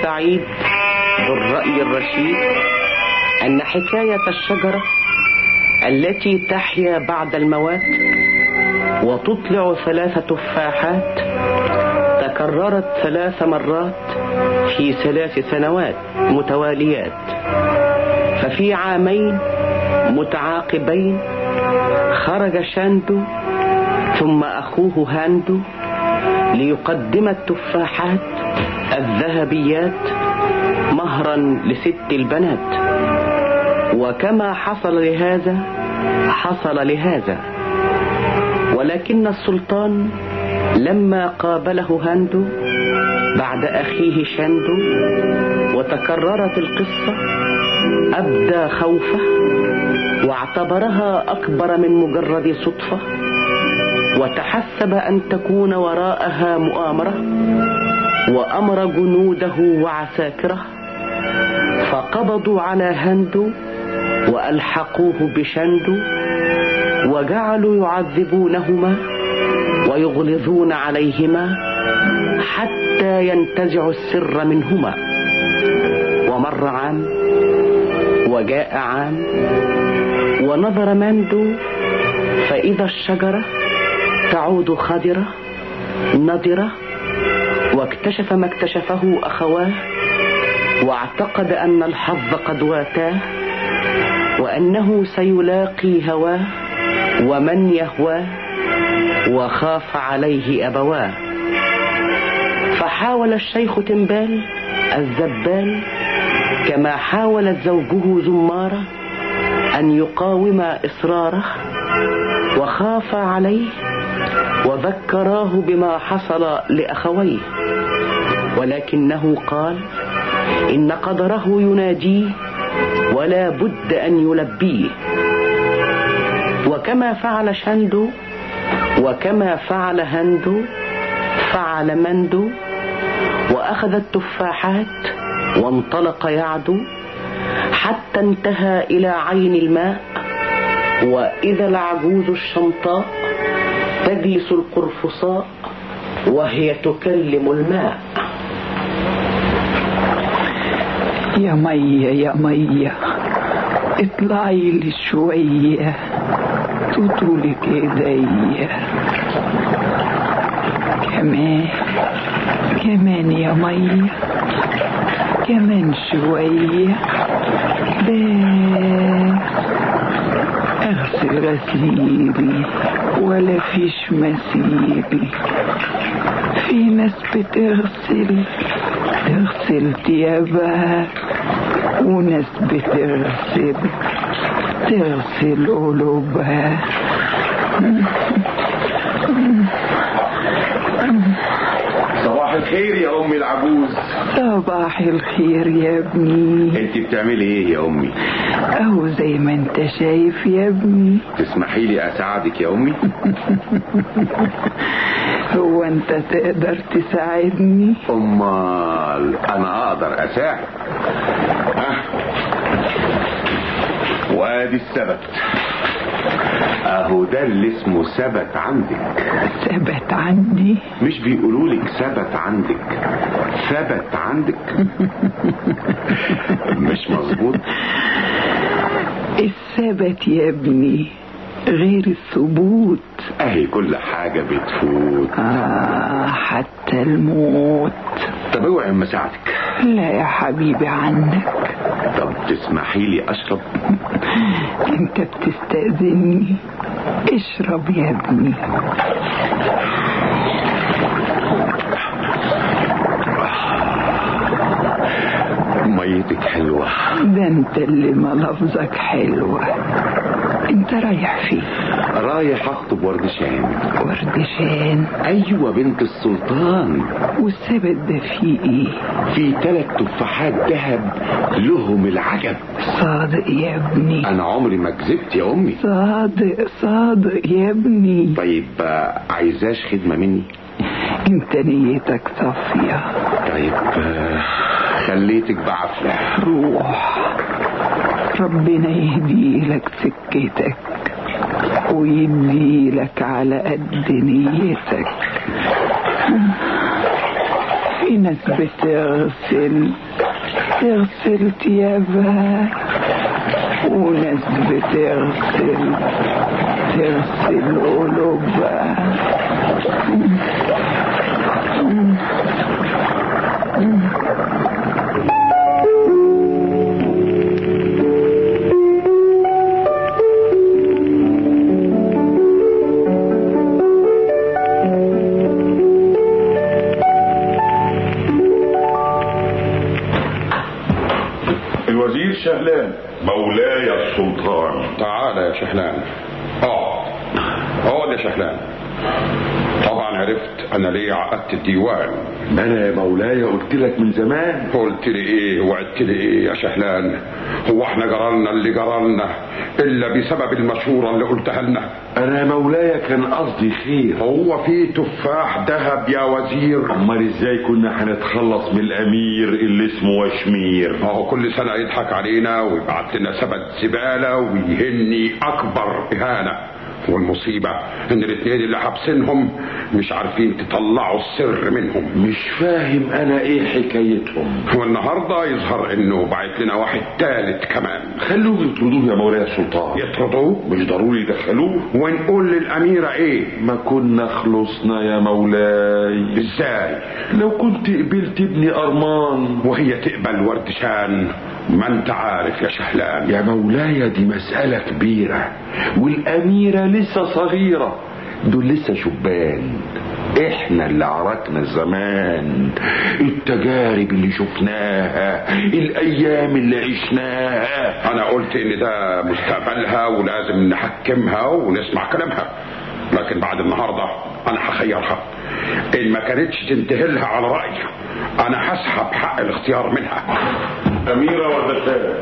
سعيد ذو الرأي الرشيد أن حكاية الشجرة التي تحيا بعد الموات وتطلع ثلاث تفاحات تكررت ثلاث مرات في ثلاث سنوات متواليات ففي عامين متعاقبين خرج شاندو ثم أخوه هاندو ليقدم التفاحات الذهبيات مهرا لست البنات وكما حصل لهذا حصل لهذا ولكن السلطان لما قابله هاندو بعد أخيه شاندو وتكررت القصة أبدى خوفه واعتبرها أكبر من مجرد صدفة وتحسب أن تكون وراءها مؤامرة وأمر جنوده وعساكره فقبضوا على هندو وألحقوه بشندو وجعلوا يعذبونهما ويغلظون عليهما حتى ينتزعوا السر منهما ومر عام وجاء عام ونظر ماندو فإذا الشجرة تعود خضرة نضرة واكتشف ما اكتشفه أخواه واعتقد أن الحظ قد واتاه وأنه سيلاقي هواه ومن يهواه وخاف عليه أبواه فحاول الشيخ تنبال الزبال كما حاولت زوجه زمارة أن يقاوم إصراره وخاف عليه وذكراه بما حصل لأخويه ولكنه قال إن قدره يناديه ولا بد أن يلبيه وكما فعل شندو وكما فعل هندو فعل مندو وأخذ التفاحات وانطلق يعدو حتى انتهى إلى عين الماء وإذا العجوز الشمطاء تجلس القرفصاء وهي تكلم الماء يا مية يا مية اطلعي لي شوية تطولك ايديا كمان كمان يا مية كمان شوية بس اغسل غسيلي ولا فيش مسيلي في ناس بتغسل تغسل تيابها وناس بتغسل تغسل قلوبها صباح الخير يا امي العجوز صباح الخير يا ابني انت بتعملي ايه يا امي اهو زي ما انت شايف يا ابني تسمحي لي اساعدك يا امي هو انت تقدر تساعدني امال انا اقدر اساعد ها وادي السبت اهو ده اللي اسمه ثبت عندك ثبت عندي مش بيقولوا لك ثبت عندك ثبت عندك مش مظبوط الثبت يا ابني غير الثبوت اهي كل حاجة بتفوت آه حتى الموت طب اوعي اما اساعدك لا يا حبيبي عنك طب تسمحي لي اشرب انت بتستأذني اشرب يا ابني ميتك حلوة ده انت اللي ملفظك حلوة انت رايح فين رايح اخطب وردشان وردشان ايوه بنت السلطان والثبت ده فيه ايه في ثلاث تفاحات ذهب لهم العجب صادق يا ابني انا عمري ما كذبت يا امي صادق صادق يا ابني طيب آه، عايزاش خدمة مني انت نيتك صافية طيب آه، خليتك بعافية روح ربنا يهديلك سكتك ويديلك على قد نيتك في ناس بتغسل تغسل ثيابها وناس بتغسل تغسل قلوبها الوزير شهلان مولاي السلطان تعال يا شحلان اقعد اقعد يا شحلان طبعا عرفت انا ليه عقدت الديوان ما انا يا مولاي قلت لك من زمان قلت لي ايه وعدت لي ايه يا شحلان هو احنا جرالنا اللي جرالنا الا بسبب المشورة اللي قلتها لنا انا يا مولاي كان قصدي خير هو في تفاح ذهب يا وزير امال ازاي كنا هنتخلص من الامير اللي اسمه وشمير ما هو كل سنة يضحك علينا ويبعت لنا سبت زبالة ويهني أكبر إهانة والمصيبة إن الاتنين اللي حابسينهم مش عارفين تطلعوا السر منهم مش فاهم انا ايه حكايتهم والنهاردة يظهر إنه بعت لنا واحد تالت كمان خلوهم يطردوه يا مولاي السلطان يطردوه مش ضروري يدخلوه ونقول للأميرة إيه ما كنا خلصنا يا مولاي إزاي لو كنت قبلت ابني ارمان وهي تقبل وردشان ما انت عارف يا شحلان يا مولاي دي مسألة كبيرة والأميرة لسه صغيرة دول لسه شبان احنا اللي عركنا الزمان التجارب اللي شفناها الايام اللي عشناها انا قلت ان ده مستقبلها ولازم نحكمها ونسمع كلامها لكن بعد النهارده انا هخيرها ان ما كانتش تنتهي لها على رايي انا هسحب حق الاختيار منها اميرة وردشان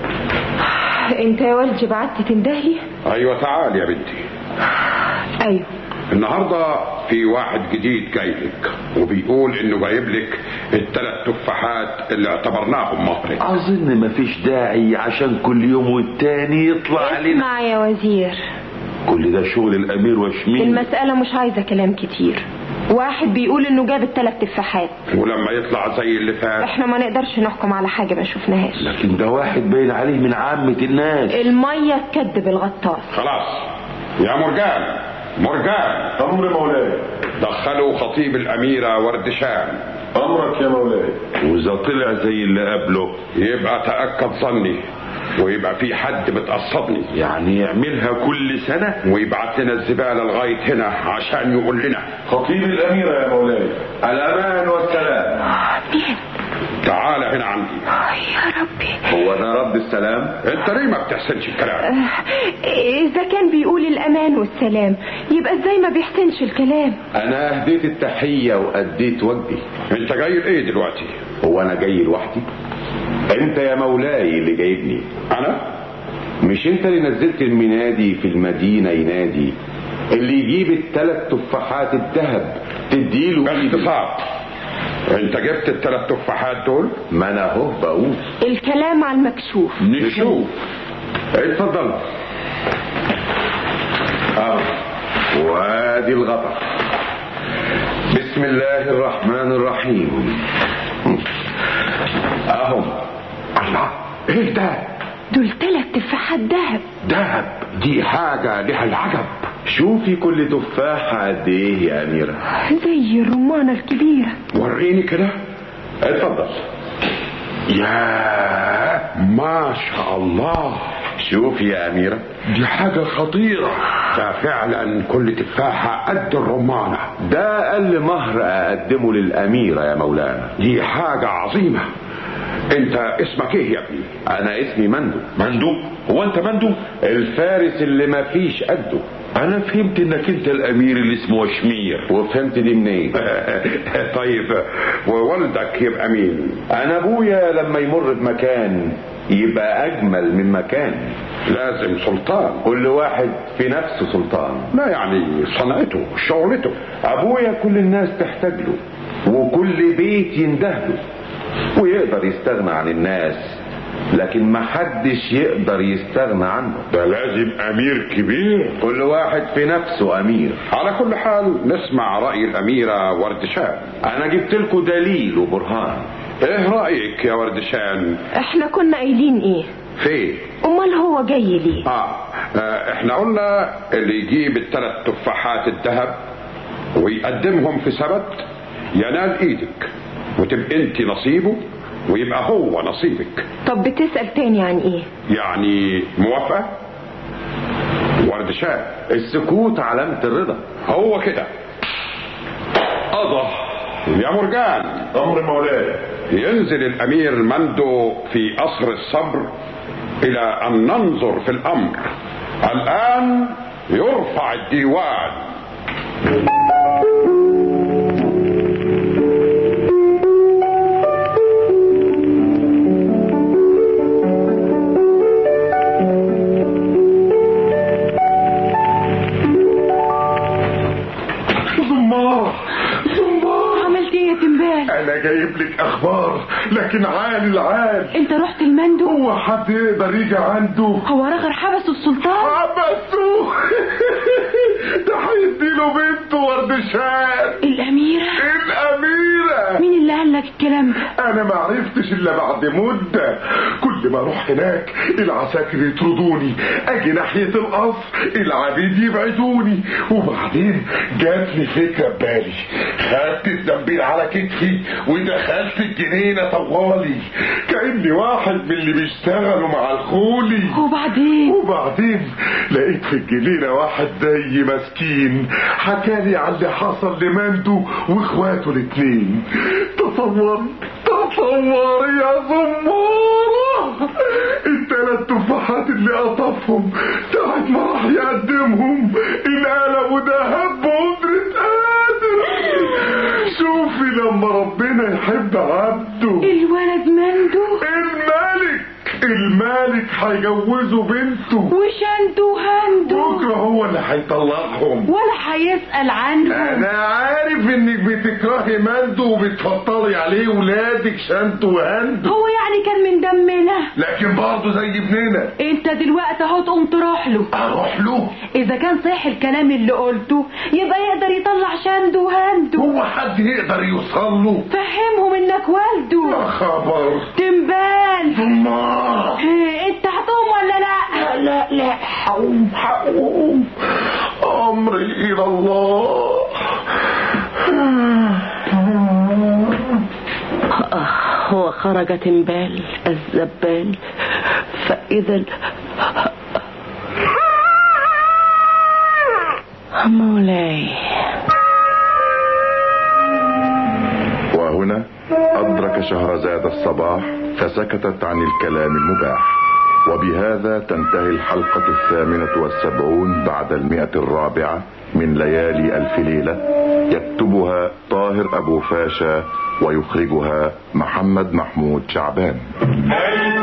انت يا والدي بعت تندهلي ايوه تعال يا بنتي ايوه النهارده في واحد جديد جاي لك وبيقول انه جايب لك الثلاث تفاحات اللي اعتبرناهم مهرك اظن مفيش داعي عشان كل يوم والتاني يطلع علينا اسمع يا وزير كل ده شغل الامير وشميل المسألة مش عايزة كلام كتير واحد بيقول انه جاب الثلاث تفاحات ولما يطلع زي اللي فات احنا ما نقدرش نحكم على حاجة ما شفناهاش لكن ده واحد باين عليه من عامة الناس المية تكذب الغطاس خلاص يا مرجان مرجان امر مولاي دخلوا خطيب الاميره وردشان امرك يا مولاي واذا طلع زي اللي قبله يبقى تاكد ظني ويبقى في حد بتقصدني يعني يعملها كل سنة ويبعت لنا الزباله لغايه هنا عشان يقول لنا خطيب الأميرة يا مولاي الأمان والسلام تعال هنا عندي يا ربي هو ده رد السلام انت ليه ما بتحسنش الكلام اذا كان بيقول الامان والسلام يبقى ازاي ما بيحسنش الكلام أنا أهديت التحية وأديت وجهي انت جاي لايه دلوقتي هو أنا جاي لوحدي أنت يا مولاي اللي جايبني انا مش أنت اللي نزلت المنادي في المدينة ينادي اللي يجيب الثلاث تفاحات الذهب تديله باختصار انت جبت الثلاث تفاحات دول ما أنا أهو بقول الكلام على المكشوف نشوف اتفضل اه وادي الغطا بسم الله الرحمن الرحيم اهم الله ايه ده دول ثلاث تفاحات ذهب دهب دي حاجه لها العجب شوفي كل تفاحة قد ايه يا أميرة زي الرمانة الكبيرة وريني كده اتفضل يا ما شاء الله شوفي يا أميرة دي حاجة خطيرة ده فعلا كل تفاحة قد الرمانة ده أقل مهر أقدمه للأميرة يا مولانا دي حاجة عظيمة انت اسمك ايه يا ابني أنا اسمي مندو مندوب هو انت مندوب الفارس اللي ما فيش قده أنا فهمت إنك أنت الأمير اللي اسمه شمير وفهمت دي منين؟ طيب ووالدك يبقى مين أنا أبويا لما يمر بمكان يبقى أجمل من مكان لازم سلطان كل واحد في نفسه سلطان لا يعني صنعته شغلته أبويا كل الناس تحتاج له وكل بيت ينده له ويقدر يستغنى عن الناس لكن محدش يقدر يستغنى عنه ده لازم امير كبير كل واحد في نفسه امير على كل حال نسمع رأي الأميرة وردشان انا جبت لكم دليل وبرهان ايه رأيك يا وردشان احنا كنا قايلين ايه في امال هو جاي ليه آه. اه احنا قلنا اللي يجيب الثلاث تفاحات الذهب ويقدمهم في سبت ينال ايدك وتبقى انت نصيبه ويبقى هو نصيبك طب بتسأل تاني عن ايه يعني موافقة وردشان السكوت علامة الرضا هو كده قضى يا مرجان امر مولاي ينزل الامير مندو في قصر الصبر الى ان ننظر في الامر الان يرفع الديوان زمار زمار عملت ايه يا تنبال انا جايب لك اخبار لكن عال العال انت رحت المندو هو حد يقدر يجي عنده هو رغر حبسه السلطان حبسوه ده هيديله بنته وردشان الاميرة الاميره مين اللي قال لك الكلام ده انا ما عرفتش الا بعد مده كل ما اروح هناك العساكر يطردوني اجي ناحيه القصر العبيد يبعدوني وبعدين جاتني فكره ببالي خدت الزنبيل على كتفي ودخلت الجنينه طوالي كاني واحد من اللي بيشتغلوا مع الخولي وبعدين وبعدين لقيت في الجنينة واحد زي مسكين حكالي على اللي حصل لمندو واخواته الاتنين تصور تصور يا زمارة التلات تفاحات اللي قطفهم ساعة ما راح يقدمهم انقلبوا دهب بقدرة قادر شوفي لما ربنا يحب عبده الولد مندو الملك الملك هيجوزه بنته وشندو هندو بكره هو اللي هيطلعهم ولا هيسأل عنهم انا عارف انك بتكرهي مندو وبتفضلي عليه ولادك شنتو وهندو هو يعني كان من دمنا لكن برضه زي ابننا انت دلوقتي اهو تقوم تروح له اروح له اذا كان صح الكلام اللي قلته يبقى يقدر يطلع شندو وهندو هو حد يقدر يوصل له فهمهم انك يا والده خبر تنبال الله إيه، انت هتقوم ولا لا لا لا حقوم حقوم امري الى الله هو خرج تنبال الزبال فإذا ال- مولاي وهنا أدرك شهرزاد الصباح فسكتت عن الكلام المباح وبهذا تنتهي الحلقة الثامنة والسبعون بعد المئة الرابعة من ليالي ألف ليلة يكتبها طاهر أبو فاشا ويخرجها محمد محمود شعبان ألف